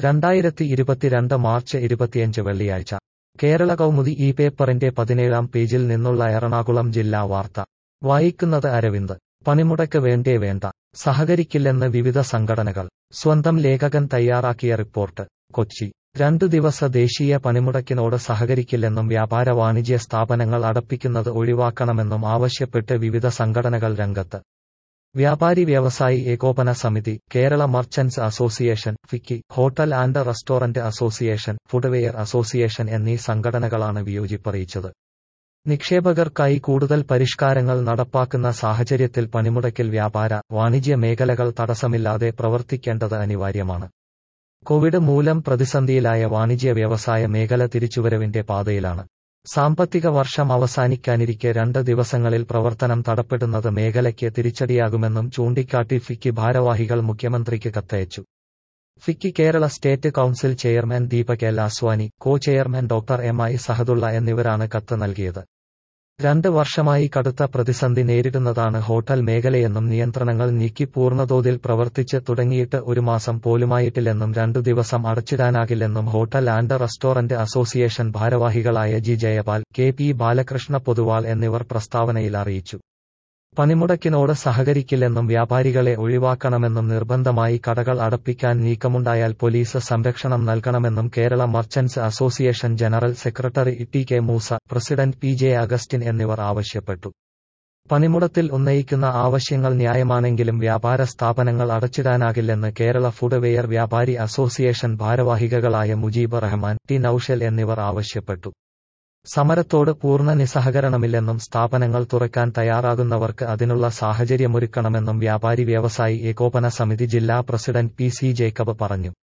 രണ്ടായിരത്തി ഇരുപത്തിരണ്ട് മാർച്ച് ഇരുപത്തിയഞ്ച് വെള്ളിയാഴ്ച കേരള കൗമുദി ഈ പേപ്പറിന്റെ പതിനേഴാം പേജിൽ നിന്നുള്ള എറണാകുളം ജില്ലാ വാർത്ത വായിക്കുന്നത് അരവിന്ദ് പണിമുടക്ക് വേണ്ടേ വേണ്ട സഹകരിക്കില്ലെന്ന് വിവിധ സംഘടനകൾ സ്വന്തം ലേഖകൻ തയ്യാറാക്കിയ റിപ്പോർട്ട് കൊച്ചി രണ്ടു ദിവസ ദേശീയ പണിമുടക്കിനോട് സഹകരിക്കില്ലെന്നും വ്യാപാര വാണിജ്യ സ്ഥാപനങ്ങൾ അടപ്പിക്കുന്നത് ഒഴിവാക്കണമെന്നും ആവശ്യപ്പെട്ട് വിവിധ സംഘടനകൾ രംഗത്ത് വ്യാപാരി വ്യവസായി ഏകോപന സമിതി Kerala merchants association FICCI hotel and restaurant association footwear association എന്നീ സംഘടനകളാണ് വിയോജിപ്പറിയിച്ചത് നിക്ഷേപകർക്കായി കൂടുതൽ പരിഷ്കാരങ്ങൾ നടപ്പാക്കുന്ന സാഹചര്യത്തിൽ പണിമുടക്കിൽ വ്യാപാര വാണിജ്യ മേഖലകൾ തടസ്സമില്ലാതെ പ്രവർത്തിക്കേണ്ടത് അനിവാര്യമാണ് കോവിഡ് മൂലം പ്രതിസന്ധിയിലായ വാണിജ്യ വ്യവസായ മേഖല തിരിച്ചുവരവിന്റെ പാതയിലാണ് സാമ്പത്തിക വർഷം അവസാനിക്കാനിരിക്കെ രണ്ട് ദിവസങ്ങളിൽ പ്രവർത്തനം തടപ്പെടുന്നത് മേഖലയ്ക്ക് തിരിച്ചടിയാകുമെന്നും ചൂണ്ടിക്കാട്ടി ഫിക്കി ഭാരവാഹികൾ മുഖ്യമന്ത്രിക്ക് കത്തയച്ചു FICCI Kerala state council chairman Deepak L Aswani co chairman doctor M I Sahadulla എന്നിവരാണ് കത്ത് നൽകിയത് രണ്ട് വർഷമായി കടുത്ത പ്രതിസന്ധി നേരിടുന്നതാണ് ഹോട്ടൽ മേഖലയെന്നും നിയന്ത്രണങ്ങൾ നീക്കി പൂർണ്ണതോതിൽ പ്രവർത്തിച്ച് തുടങ്ങിയിട്ട് ഒരു മാസം പോലുമായിട്ടില്ലെന്നും രണ്ടു ദിവസം അടച്ചിടാനാകില്ലെന്നും ഹോട്ടൽ ആൻഡ് റെസ്റ്റോറന്റ് അസോസിയേഷൻ ഭാരവാഹികളായ G Jayapal K P Balakrishna Poduval എന്നിവർ പ്രസ്താവനയിൽ അറിയിച്ചു പണിമുടക്കിനോട് സഹകരിക്കില്ലെന്നും വ്യാപാരികളെ ഒഴിവാക്കണമെന്നും നിർബന്ധമായി കടകൾ അടപ്പിക്കാൻ നീക്കമുണ്ടായാൽ പോലീസ് സംരക്ഷണം നൽകണമെന്നും Kerala merchants association general secretary T K Moosa president P J Augustine എന്നിവർ ആവശ്യപ്പെട്ടു പണിമുടത്തിൽ ഉന്നയിക്കുന്ന ആവശ്യങ്ങൾ ന്യായമാണെങ്കിലും വ്യാപാര സ്ഥാപനങ്ങൾ അടച്ചിടാനാകില്ലെന്ന് കേരള ഫുഡ്വെയർ വ്യാപാരി അസോസിയേഷൻ ഭാരവാഹികളായ മുജീബ് റഹ്മാൻ ടി നൌഷൽ എന്നിവർ ആവശ്യപ്പെട്ടു സമരത്തോട് പൂർണ്ണ നിസ്സഹകരണമില്ലെന്നും സ്ഥാപനങ്ങൾ തുറക്കാൻ തയ്യാറാകുന്നവർക്ക് അതിനുള്ള സാഹചര്യമൊരുക്കണമെന്നും വ്യാപാരി വ്യവസായി ഏകോപന സമിതി ജില്ലാ പ്രസിഡന്റ് പി സി ജേക്കബ് പറഞ്ഞു